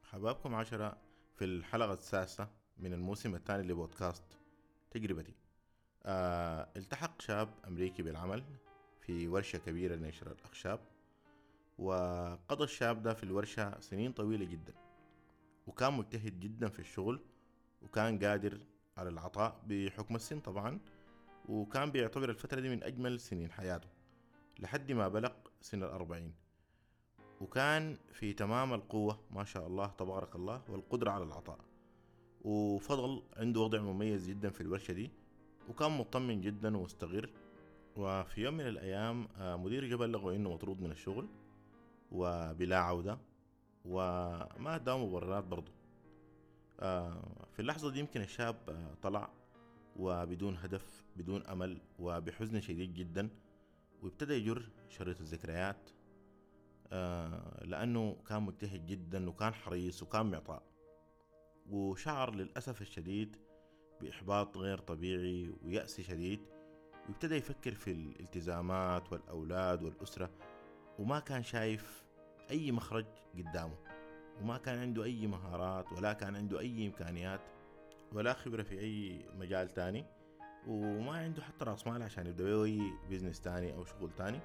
حبابكم عشرة في الحلقة السادسة من الموسم الثاني لبودكاست تجربتي آه التحق شاب أمريكي بالعمل في ورشة كبيرة لنشر الأخشاب وقضى الشاب ده في الورشة سنين طويلة جدا وكان مجتهد جدا في الشغل وكان قادر على العطاء بحكم السن طبعا وكان بيعتبر الفترة دي من أجمل سنين حياته لحد ما بلغ سن الأربعين وكان في تمام القوة ما شاء الله تبارك الله والقدرة على العطاء وفضل عنده وضع مميز جدا في الورشة دي وكان مطمن جدا ومستقر وفي يوم من الأيام آه، مدير بلغه إنه مطرود من الشغل وبلا عودة وما اداه مبررات برضه آه، في اللحظة دي يمكن الشاب آه، طلع وبدون هدف بدون أمل وبحزن شديد جدا وابتدى يجر شريط الذكريات آه، لأنه كان مجتهد جدا وكان حريص وكان معطاء وشعر للأسف الشديد بإحباط غير طبيعي ويأس شديد وابتدى يفكر في الالتزامات والأولاد والأسرة وما كان شايف أي مخرج قدامه وما كان عنده أي مهارات ولا كان عنده أي إمكانيات ولا خبرة في أي مجال تاني وما عنده حتى رأس مال عشان يبدأ أي بيزنس تاني أو شغل تاني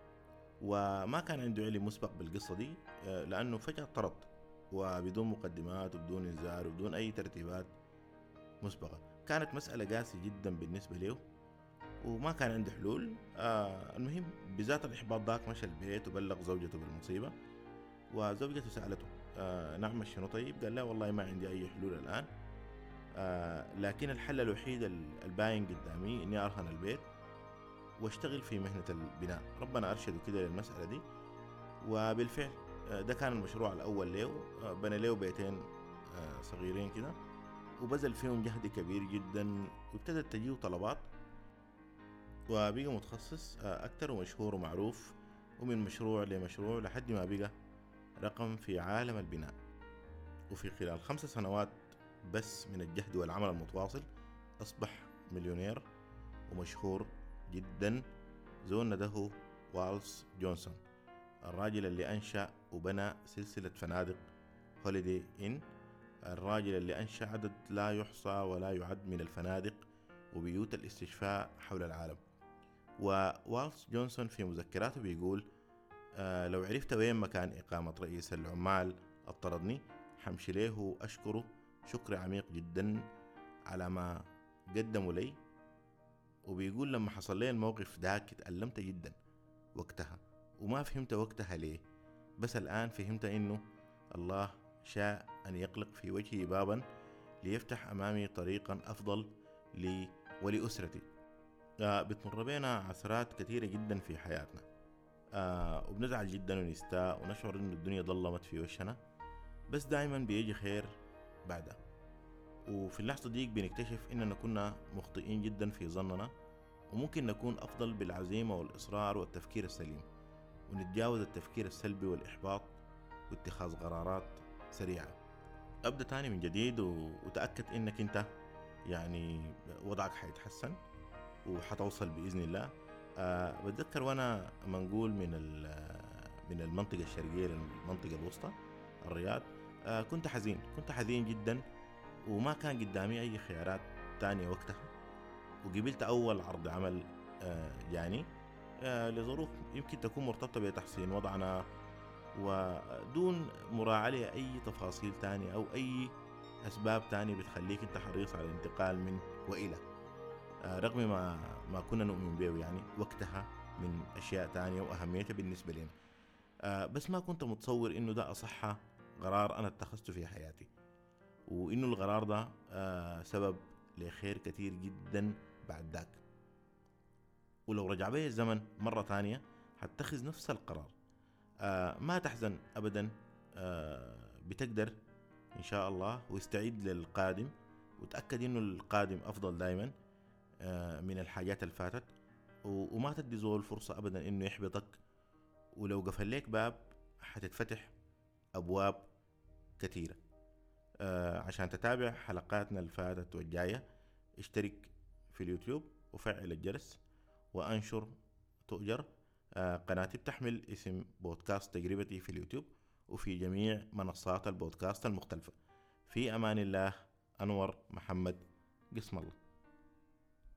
وما كان عنده علم مسبق بالقصة دي آه، لأنه فجأة طرد وبدون مقدمات وبدون إنذار وبدون أي ترتيبات مسبقة كانت مسألة قاسية جدا بالنسبة له وما كان عنده حلول آه المهم بذات الإحباط ذاك مشى البيت وبلغ زوجته بالمصيبة وزوجته سألته آه نعمل شنو طيب قال لا والله ما عندي أي حلول الآن آه لكن الحل الوحيد الباين قدامي إني أرهن البيت واشتغل في مهنة البناء ربنا أرشده كده للمسألة دي وبالفعل آه، ده كان المشروع الأول له آه، بنى له بيتين آه، صغيرين كده وبذل فيهم جهد كبير جدا وابتدت تجيه طلبات وبقى متخصص أكتر ومشهور ومعروف ومن مشروع لمشروع لحد ما بقى رقم في عالم البناء وفي خلال خمس سنوات بس من الجهد والعمل المتواصل أصبح مليونير ومشهور جدا زون ده والس جونسون الراجل اللي أنشأ وبنى سلسلة فنادق هوليدي إن الراجل اللي أنشأ عدد لا يحصى ولا يعد من الفنادق وبيوت الاستشفاء حول العالم ووالس جونسون في مذكراته بيقول آه لو عرفت وين مكان إقامة رئيس العمال اضطردني حمشي له وأشكره شكر عميق جدا على ما قدموا لي وبيقول لما حصل لي الموقف داك اتألمت جدا وقتها وما فهمت وقتها ليه بس الآن فهمت إنه الله شاء أن يقلق في وجهي بابا ليفتح أمامي طريقا أفضل لي ولأسرتي آه بتمر بينا عثرات كثيرة جدا في حياتنا آه وبنزعل جدا ونستاء ونشعر إنه الدنيا ظلمت في وشنا بس دايما بيجي خير بعدها وفي اللحظة ديك بنكتشف إننا كنا مخطئين جدا في ظننا وممكن نكون أفضل بالعزيمة والإصرار والتفكير السليم ونتجاوز التفكير السلبي والإحباط واتخاذ قرارات سريعة أبدأ تاني من جديد وتأكد إنك أنت يعني وضعك حيتحسن وحتوصل بإذن الله أه بتذكر وأنا منقول من من المنطقة الشرقية للمنطقة الوسطى الرياض أه كنت حزين كنت حزين جدا وما كان قدامي أي خيارات تانية وقتها وقبلت أول عرض عمل آه، جاني آه، لظروف يمكن تكون مرتبطة بتحسين وضعنا ودون مراعاة لأي تفاصيل تانية أو أي أسباب تانية بتخليك أنت حريص على الانتقال من وإلى آه، رغم ما ما كنا نؤمن به يعني وقتها من أشياء تانية وأهميتها بالنسبة لنا بس ما كنت متصور إنه ده أصح قرار أنا اتخذته في حياتي وإنه القرار ده سبب لخير كتير جدا بعد ذاك ولو رجع بي الزمن مرة تانية حتخذ نفس القرار آه ما تحزن أبدا آه بتقدر إن شاء الله واستعد للقادم وتأكد إنه القادم أفضل دايما آه من الحاجات اللي فاتت وما تدي زول فرصة أبدا إنه يحبطك ولو قفل لك باب حتتفتح أبواب كثيرة آه عشان تتابع حلقاتنا اللي فاتت والجاية اشترك في اليوتيوب وفعل الجرس وانشر تؤجر آه قناتي بتحمل اسم بودكاست تجربتي في اليوتيوب وفي جميع منصات البودكاست المختلفة في أمان الله أنور محمد قسم الله